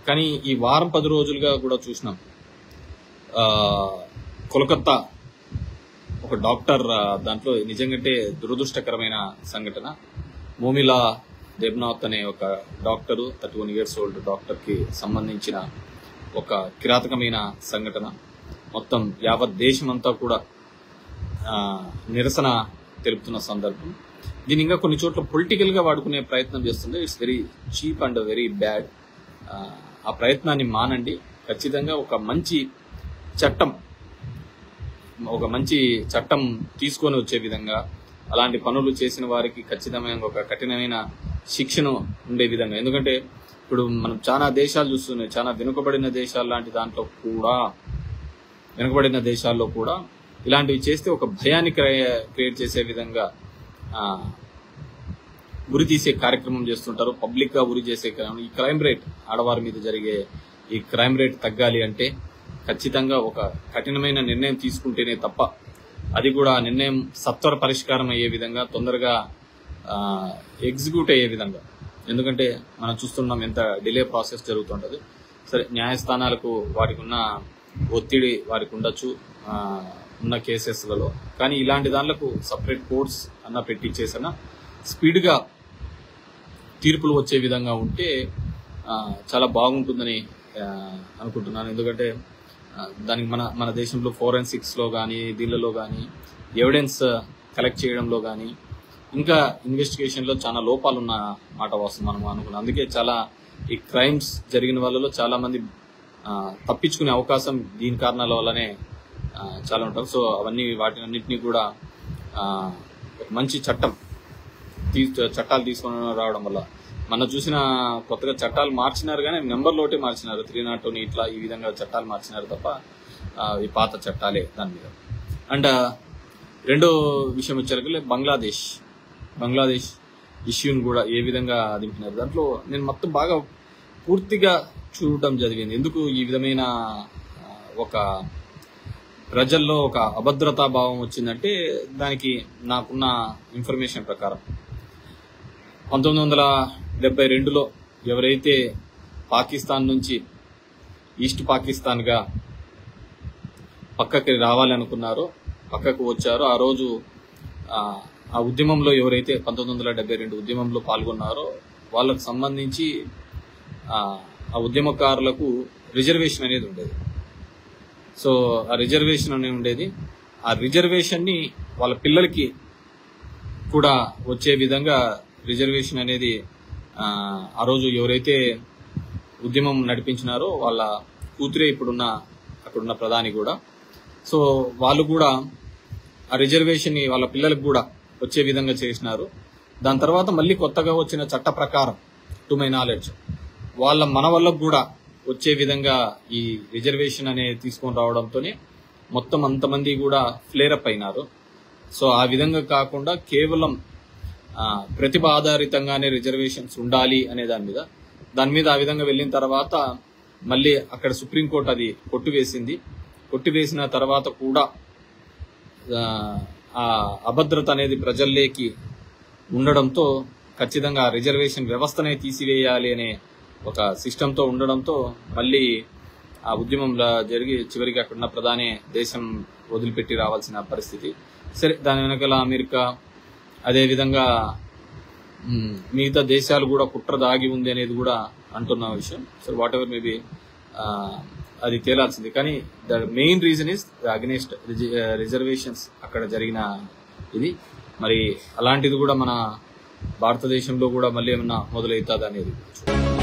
కానీ ఈ వారం పది రోజులుగా కూడా చూసినాం ఆ, కోలకత్తా ఒక డాక్టర్ ఆ, దాంట్లో నిజంగంటే దురదృష్టకరమైన సంఘటన మోమిలా దేబ్నాథ్ అనే ఒక doctor thirty one years old డాక్టర్కి సంబంధించిన ఒక కిరాతకమైన సంఘటన మొత్తం యావత్ దేశమంతా కూడా ఆ, నిరసన తెలుపుతున్న సందర్భం దీని ఇంకా కొన్ని చోట్ల పొలిటికల్ గా వాడుకునే ప్రయత్నం చేస్తుంది it's very cheap and very bad ఆ ప్రయత్నాన్ని మానండి ఖచ్చితంగా ఒక మంచి చట్టం ఒక మంచి చట్టం తీసుకొని వచ్చే విధంగా అలాంటి పనులు చేసిన వారికి ఖచ్చితమైన ఒక కఠినమైన శిక్షను ఉండే విధంగా ఎందుకంటే ఇప్పుడు మనం చాలా దేశాలు చూస్తున్నాయి చాలా వెనుకబడిన దేశాలు లాంటి దాంట్లో కూడా వెనుకబడిన దేశాల్లో కూడా ఇలాంటివి చేస్తే ఒక భయాన్ని క్రియేట్ చేసే విధంగా ఆ, ఉరి తీసే కార్యక్రమం చేస్తుంటారు పబ్లిక్ గా ఉరి చేసే కార్యక్రమం. ఈ క్రైమ్ రేట్ ఆడవారి మీద జరిగే ఈ క్రైమ్ రేట్ తగ్గాలి అంటే ఖచ్చితంగా ఒక కఠినమైన నిర్ణయం తీసుకుంటేనే తప్ప అది కూడా ఆ నిర్ణయం సత్వర పరిష్కారం అయ్యే విధంగా తొందరగా ఎగ్జిక్యూట్ అయ్యే విధంగా ఎందుకంటే మనం చూస్తున్నాం ఎంత డిలే ప్రాసెస్ జరుగుతుంటది సరే న్యాయస్థానాలకు వారికి ఉన్న ఒత్తిడి వారికి ఉండొచ్చు ఆ, ఉన్న కేసెస్లలో కానీ ఇలాంటి దానిలకు సపరేట్ కోర్ట్స్ అన్న పెట్టించేసిన స్పీడ్గా తీర్పులు వచ్చే విధంగా ఉంటే ఆ, చాలా బాగుంటుందని ఆ, అనుకుంటున్నాను ఎందుకంటే ఆ, దానికి మన మన దేశంలో ఫోరెన్సిక్స్ లో కానీ దీనిలో కానీ ఎవిడెన్స్ కలెక్ట్ చేయడంలో కానీ ఇంకా ఇన్వెస్టిగేషన్ లో చాలా లోపాలు ఉన్న మాట వస్తుంది మనం అనుకున్నాం అందుకే చాలా ఈ క్రైమ్స్ జరిగిన వాళ్ళలో చాలా మంది ఆ, తప్పించుకునే అవకాశం దీని కారణాల వల్లనే ఆ, చాలా ఉంటాం సో అవన్నీ వాటినన్నింటినీ కూడా ఆ, ఒక మంచి చట్టం తీ- చట్టాలు తీసుకొని రావడం వల్ల మన చూసిన కొత్తగా చట్టాలు మార్చినారు కానీ నెంబర్ లోటే మార్చినారు త్రీ నాట్ ఇట్లా ఈ విధంగా చట్టాలు మార్చినారు తప్ప ఆ, ఈ పాత చట్టాలే దాని మీద అండ్ రెండో విషయం వచ్చేసరికి బంగ్లాదేశ్ బంగ్లాదేశ్ ఇష్యూని కూడా ఏ విధంగా దింపినారు దాంట్లో నేను మొత్తం బాగా పూర్తిగా చూడటం జరిగింది ఎందుకు ఈ విధమైన ఆ, ఒక ప్రజల్లో ఒక అభద్రతా భావం వచ్చిందంటే దానికి నాకున్న ఇన్ఫర్మేషన్ ప్రకారం పంతొమ్మిది వందల డెబ్బై రెండులో ఎవరైతే పాకిస్తాన్ నుంచి ఈస్ట్ పాకిస్తాన్ గా పక్కకి రావాలనుకున్నారో పక్కకు వచ్చారో ఆ రోజు ఆ, ఆ ఉద్యమంలో ఎవరైతే పంతొమ్మిది వందల డెబ్బై రెండు ఉద్యమంలో పాల్గొన్నారో వాళ్ళకు సంబంధించి ఆ, ఆ ఉద్యమకారులకు రిజర్వేషన్ అనేది ఉండేది సో ఆ రిజర్వేషన్ అనేది ఉండేది ఆ రిజర్వేషన్ ని వాళ్ళ పిల్లలకి కూడా వచ్చే విధంగా రిజర్వేషన్ అనేది ఆ, ఆ రోజు ఎవరైతే ఉద్యమం నడిపించినారో వాళ్ళ కూతురే ఇప్పుడున్న అక్కడున్న ప్రధాని కూడా సో వాళ్ళు కూడా ఆ రిజర్వేషన్ ని వాళ్ళ పిల్లలకు కూడా వచ్చే విధంగా చేసినారు దాని తర్వాత మళ్ళీ కొత్తగా వచ్చిన చట్ట ప్రకారం టు మై నాలెడ్జ్ వాళ్ళ మన వాళ్ళకు కూడా వచ్చే విధంగా ఈ రిజర్వేషన్ అనేది తీసుకొని రావడంతోనే మొత్తం అంతమంది కూడా ఫ్లేరప్ అయినారు సో ఆ విధంగా కాకుండా కేవలం ఆ, ప్రతిభ ఆధారితంగానే రిజర్వేషన్స్ ఉండాలి అనే దాని మీద దాని మీద ఆ విధంగా వెళ్ళిన తర్వాత మళ్ళీ అక్కడ సుప్రీంకోర్టు అది కొట్టివేసింది కొట్టివేసిన తర్వాత కూడా ఆ, ఆ అభద్రత అనేది ప్రజల్లోకి ఉండడంతో ఖచ్చితంగా ఆ రిజర్వేషన్ వ్యవస్థనే తీసివేయాలి అనే ఒక సిస్టంతో ఉండడంతో మళ్ళీ ఆ ఉద్యమంలో జరిగి చివరికి అక్కడున్న ప్రధాని దేశం వదిలిపెట్టి రావాల్సిన పరిస్థితి సరే దాని వెనకాల అమెరికా అదే విధంగా మ్, మిగతా దేశాలు కూడా కుట్ర దాగి ఉంది అనేది కూడా అంటున్న విషయం సో వాట్ ఎవర్ మేబీ అది తేలాల్సింది కానీ the main reason is against reservations అక్కడ జరిగిన ఇది మరి అలాంటిది కూడా మన భారతదేశంలో కూడా మళ్ళీ ఏమన్నా మొదలవుతుంది అనేది